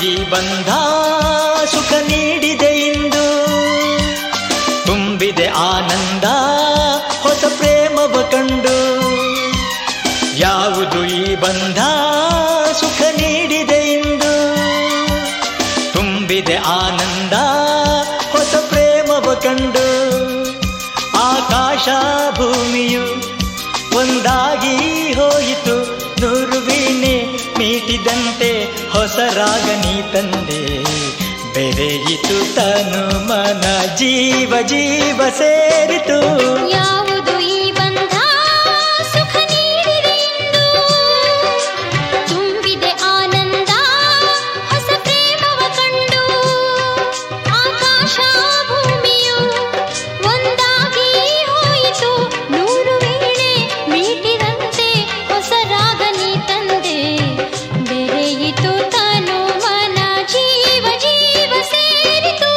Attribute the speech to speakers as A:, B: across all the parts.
A: ಈ ಬಂಧ ಸುಖ ನೀಡಿದೆ ಇಂದು ತುಂಬಿದೆ ಆನಂದ ಹೊಸ ಪ್ರೇಮವ ಕಂಡು ಯಾವುದು ಈ ಬಂಧ ಸುಖ ನೀಡಿದೆ ಇಂದು ತುಂಬಿದೆ ಆನಂದ ಹೊಸ ಪ್ರೇಮವ ಕಂಡು ಆಕಾಶ ಭೂಮಿಯು ಒಂದಾಗಿ ಹೋಯಿತು ನೂರು ವೀಣೆ ಮೀಟಿದಂತೆ ಹೊಸ ರಾಗ ನೀ ತಂದೆ ಬೆರೆಯಿತು ತನು ಮನ ಜೀವ ಜೀವ ಸೇರಿತು
B: ಯಾವುದು ಈ ಬಂಧ ಸುಖ ನೀಡಿದೆ ಇಂದು ತುಂಬಿದೆ ಆನಂದ ಹೊಸ ಪ್ರೇಮವ ಕಂಡು ಆಕಾಶ ಭೂಮಿಯು ಒಂದಾಗಿ ಹೋಯಿತು ನೂರು ವೇಳೆ ಮೀಟಿದಂತೆ ಹೊಸ ರಾಗ ನೀ ತಂದೆ ಬೆರೆಯಿತು ತನು ಮನ ಜೀವ ಜೀವ ಸೇರಿತು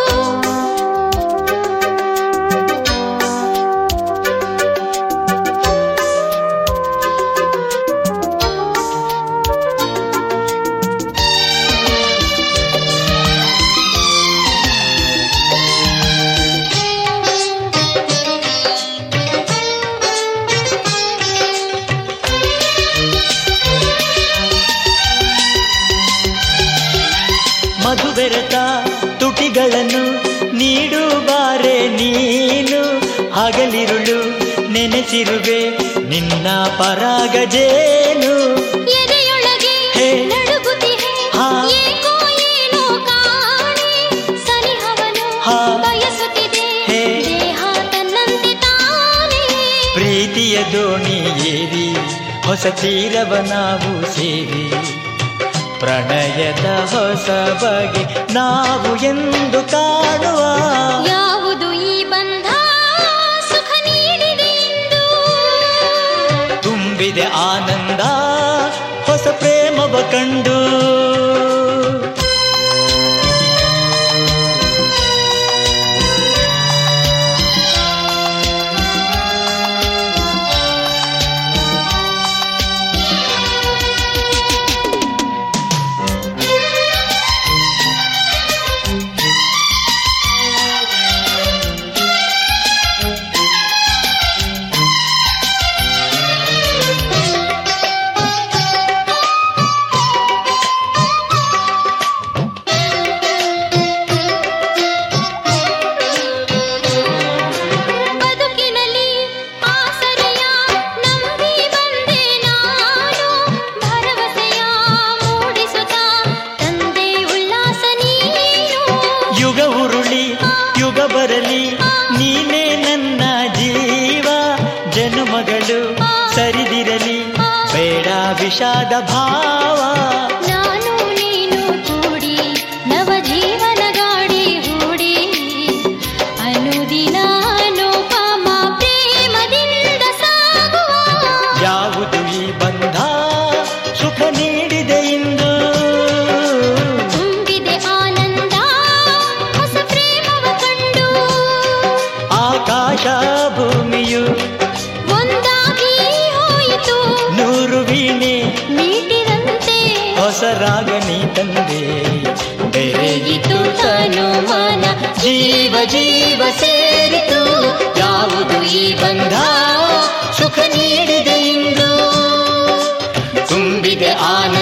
A: ಮಧು ಬೆರೆತ ತುಟಿಗಳನ್ನು ನೀಡುವಾರೆ ನೀನು ಹಗಲಿರುಳು ನೆನೆಸಿರುವೆ ನಿನ್ನ ಪರಾಗಜೇನು
B: ಎದೆಯೊಳಗೆ
A: ಹೇ.
B: ನಡುಗುತ್ತಿದೆ
A: ಹಾ.
B: ಏಕೋ ಏನೋ ಕಾಣೆ ಸನಿಹವನು
A: ಹಾ.
B: ಬಯಸುತ್ತಿದೆ
A: ಹೇ.
B: ದೇಹ ತನ್ನಂತೆ ತಾನೇ
A: ಪ್ರೀತಿಯ ದೋಣಿ ಏರಿ ಹೊಸ ತೀರವ ನಾವು ಸೇರಿ ಪ್ರಣಯದ ಹೊಸ ಬಗೆ ನಾವು ಎಂದು ಕಾಣುವ
B: ಯಾವುದು ಈ ಬಂಧ ಸುಖ ನೀಡಿದೆ ಇಂದು
A: ತುಂಬಿದೆ ಆನಂದ ಹೊಸ ಪ್ರೇಮವ ಕಂಡು
B: ಬದುಕಿನಲ್ಲಿ ಆಸರೆಯ ನಂಬಿ ಬಂದೆ ನಾನು ಭರವಸೆಯ ಮೂಡಿಸುತ್ತಾ ತಂದೆ ಉಲ್ಲಾಸ ನೀನು
A: ಯುಗ ಉರುಳಿ ಯುಗ ಬರಲಿ ನೀನೇ ನನ್ನ ಜೀವ ಜನುಮಗಳು ಸರಿದಿರಲಿ ಬೇಡ ವಿಷಾದ ಭಾವ
B: ನಾನು ನೀನು ಕೂಡಿ ನವ ಜೀವನ ಗಾಡಿ ಹೂಡಿ ಅನುದಿನ ಅನುಪಮ ಪ್ರೇಮದಿಂದ ಸಾಗುವ
A: ಯಾವುದು ಈ ಬಂಧ ಸುಖ ನೀಡಿದೆ ಇಂದು
B: ತುಂಬಿದೆ ಆನಂದ ಹೊಸ ಪ್ರೇಮವ ಕಂಡು
A: ಆಕಾಶ ಭೂಮಿಯು
B: ಒಂದಾಗಿ ಹೋಯಿತು
A: ನೂರು ವೀಣೆ
B: ಮೀಟಿದಂತೆ
A: ಹೊಸ ರಾಗ ನೀ ತಂದೆ ಬೆರೆಯಿತು
B: ಬೆರೆಯಿತು ತನು ಮನ
A: ಜೀವ ಜೀವ ಸೇರಿತು ಯಾವುದು ಈ ಬಂಧ ಸುಖ ನೀಡಿದೆ ಇಂದು ತುಂಬಿದೆ ಆನಂದ